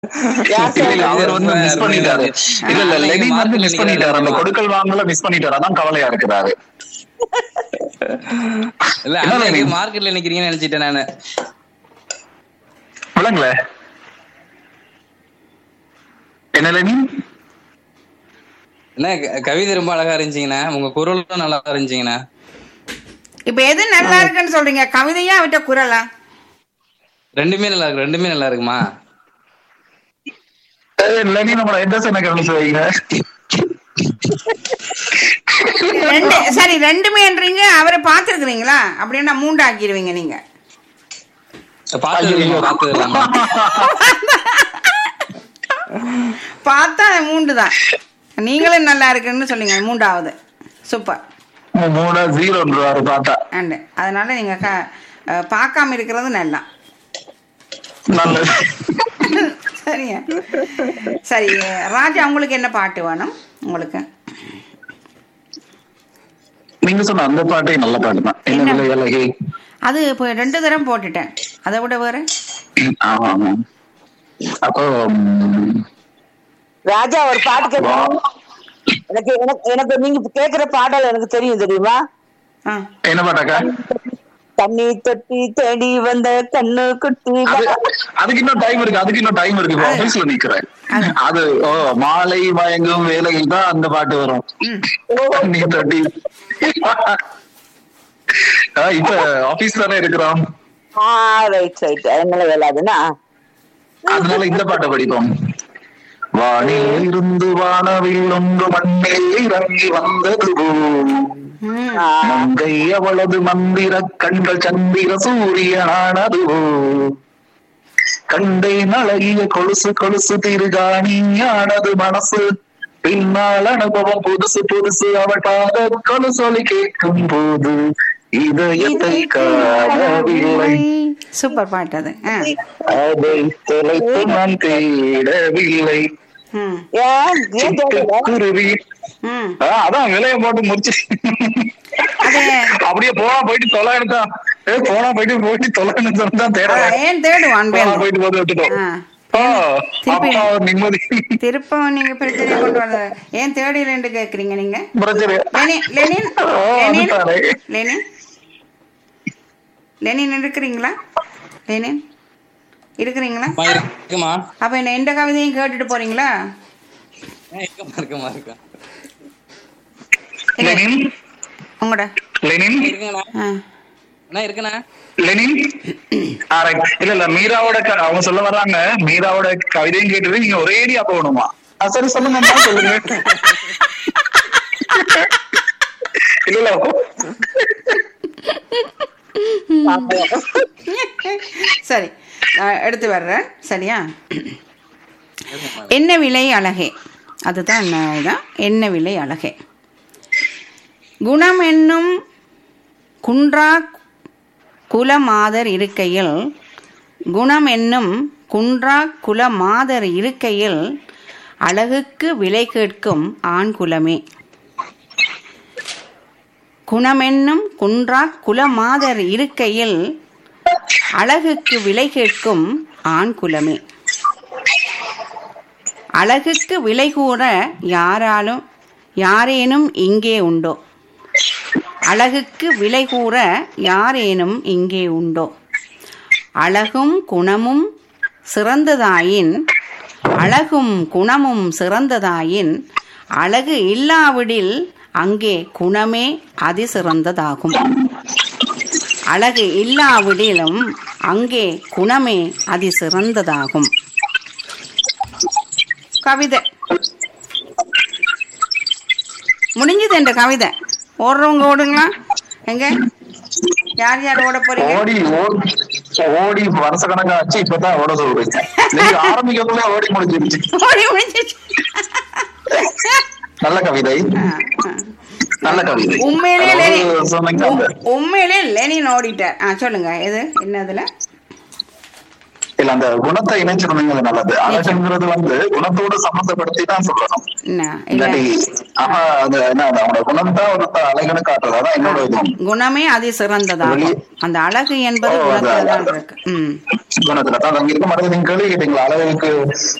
யார் இல்ல இல்ல சார் அவர் வந்து மிஸ் பண்ணிட்டாரு இல்ல இல்ல நீங்க லெனின் வந்து market மிஸ் பண்ணிட்டாரு அந்த கொடுக்கல் வாங்கல மிஸ் பண்ணிட்டாரு அதான் கவலையா இருக்கிறாரு இல்ல என்ன அன்னைக்கு லெனின்? மார்க்கெட்ல நிக்கிறீங்கன்னு நினைச்சிட்டேன் நானு விளங்கல என்ன லெனின் என்ன க- கவிதை ரொம்ப அழகா இருந்துச்சுங்கண்ணா உங்க குரலும் நல்லா இருந்துச்சுங்கண்ணா இப்ப எது நல்லா இருக்குன்னு சொல்றீங்க கவிதையா விட்ட குரலா ரெண்டுமே நல்லா இருக்கு ரெண்டுமே நல்லா இருக்குமா ஏய், லெனின் நம்மள எந்த சைன கவனிச்சு வைங்க ரெண்டு சரி ரெண்டுமேன்றீங்க அவரை பாத்துருக்கீங்களா அப்படின்னா மூண்டு ஆக்கிடுவீங்க நீங்க பாத்து ஐயையோ. பாத்து இல்லாமா பார்த்தா மூண்டு தான் நீங்களும் நல்லா இருக்குன்னு சொன்னீங்க மூன்றாவது சூப்பர் மூணா ஜீரோன்றாரு பார்த்தா அண்டு அதனால நீங்க க- அஹ், பார்க்காம இருக்கிறது நல்லா நல்லது சரியா சரி ராஜா உங்களுக்கு என்ன பாட்டு வேணும் உங்களுக்கு நீங்க சொன்ன அந்த பாட்டே நல்ல பாட்டு தான் என்ன என்ன? விலை அழகே அது இப்போ ரெண்டு தரம் போட்டுட்டேன் அதை விட வேற ஆமா ஆமா அப்போ ம், ராஜா ஒரு பாட்டு கேட்கணும் எனக்கு எனக்கு எனக்கு நீங்க கேக்குற பாடல் எனக்கு தெரியும் தெரியுமா ஆ என்ன பாட்டாக்கா தண்ணி தொட்டி தேடி வந்த கண்ணு குட்டி அது அதுக்கு இன்னும் டைம் இருக்கு அதுக்கு இன்னும் டைம் இருக்கு ஆபீஸ்ல நிக்கிறேன் அது ஓ மாலை மயங்கும் வேலையில் தான் அந்த பாட்டு வரும் நீ தட்டி ஆ, இப்ப ஆபீஸ் தானே இருக்கிறோம் ஆ ரைட் ரைட் அதனால வேலாதுன்னா அதனால இந்த பாட்டை படிப்போம் வானில் இருந்து வானவில் ஒன்று மண்ணில் இறங்கி வந்தது போல். ம் மங்கை அவளது மந்திர கண்கள் சந்திர சூரியனானது போல். கண்டேன் அழகிய கொலுசு கொலுசு திருகாணியானது மனசு பின்னால் அனுபவம் புதுசு புதுசு அவள் பாத கொலுசொலி கேட்கும் போது இதயத்தை காணவில்லை சூப்பர் பாட்டு அது ஆ. அதை தொலைத்து நான் தேடவில்லை ம் ஏன் ஏன் கேட்கல சிட்டுக்குருவி ம் ஆ, அதான் விலைய போட்டு முடிச்சு அது அப்படியே போனா போயிட்டு தொலை எடுத்தா ஏ போனா போயிட்டு போயிட்டு தொலை எடுத்தா தான் தேட அதான் ஏன் தேடுவான் போனா வேணும் போயிட்டு போது விட்டுட்டோம் ஆ. ஆ, திருப்பி- அப்பா ஒரு நிம்மதி திருப்ப நீங்க பிரச்சனை கொண்டு வர ஏன் தேடிலன்னு கேக்குறீங்க நீங்க பிரச்சனை லெனின் லெனின் ஓ, லெனின் வந்துட்டாரே. லெனின் லெனின் இருக்கிறீங்களா லெனின் இருக்கிறீங்களா அம்மா, இருக்குமா அப்ப என்ன எந்த கவிதையும் கேட்டுட்டு போறீங்களா ஆ, இருக்குமா இருக்குமா இருக்கா இல்ல, லெனின் உங்களோட லெனின் இருக்குங்கண்ணா ஆ. அண்ணா இருக்குண்ணா லெனின் ஆ, right. இல்ல இல்ல மீராவோட க- அவங்க சொல்ல வர்றாங்க மீராவோட கவிதையும் கேட்டுட்டு நீங்க ஒரேடியா போகணுமா ஆ, சரி சொல்லுங்க அம்மா, சொல்லுங்க இல்ல இல்ல சரி நான் எடுத்து வர்றேன் சரியா என்ன விலை அழகே அதுதான் நான் இதான் என்ன விலை அழகே குணம் என்னும் குன்றா குலமாதர் இருக்கையில் குணம் என்னும் குன்றா குலமாதர் இருக்கையில் அழகுக்கு விலை கேட்கும் ஆண் குலமே குணமென்னும் குன்றா குலமாதர் இருக்கையில் அழகுக்கு விலை கேட்கும் ஆண் குலமே அழகுக்கு விலை கூற யாராலும் யாரேனும் இங்கே உண்டோ அழகுக்கு விலை கூற யாரேனும் இங்கே உண்டோ அழகும் குணமும் சிறந்ததாயின் அழகும் குணமும் சிறந்ததாயின் அழகு இல்லாவிடில் அங்கே குணமே அதிசிறந்ததாகும் அழகு இல்லாவிடிலும் அங்கே குணமே அதிசிறந்ததாகும் கவிதை முடிஞ்சது என்ற கவிதை ஓடுறவங்க ஓடுங்களா எங்க யார் யார் ஓட போறீங்க ஓடி ஓடி ஓடி வருஷ கணக்கா ஆச்சு இப்பதான் ஓட சொல்றீங்க நீங்க ஆரம்பிக்கிறதுல ஓடி முடிஞ்சிருச்சு ஓடி முடிஞ்சிச்சு நல்ல கவிதை ஆ, ஆ. நல்ல கவிதை உண்மையிலே அதாவது லெனின் சொன்னீங்க அந்த- உண்மையிலே லெனின் ஓடிட்டார் ஆ சொல்லுங்க எது என்னதுல இல்ல அந்த குணத்தை இணைச்சிருந்தீங்க நல்லது அழகுங்கிறது வந்து குணத்தோட சம்மந்தப்படுத்தி தான் சொல்லணும் என்ன இல்ல இல்லாட்டி ஆமா அது என்ன அது அவனோட குணம் தான் ஒரு அழகுன்னு காட்டுறது அதான் என்னோட இதுவும் குணமே அதி சிறந்ததாகும் வெளி- அந்த அழகு என்பது ஓ, குணத்துல அதான், தான் அதான். இருக்கு ம் குணத்துல தான் அங்க இருக்க மாட்டேங்குது நீங்க கேள்வி கேட்டீங்களா அழகுக்கு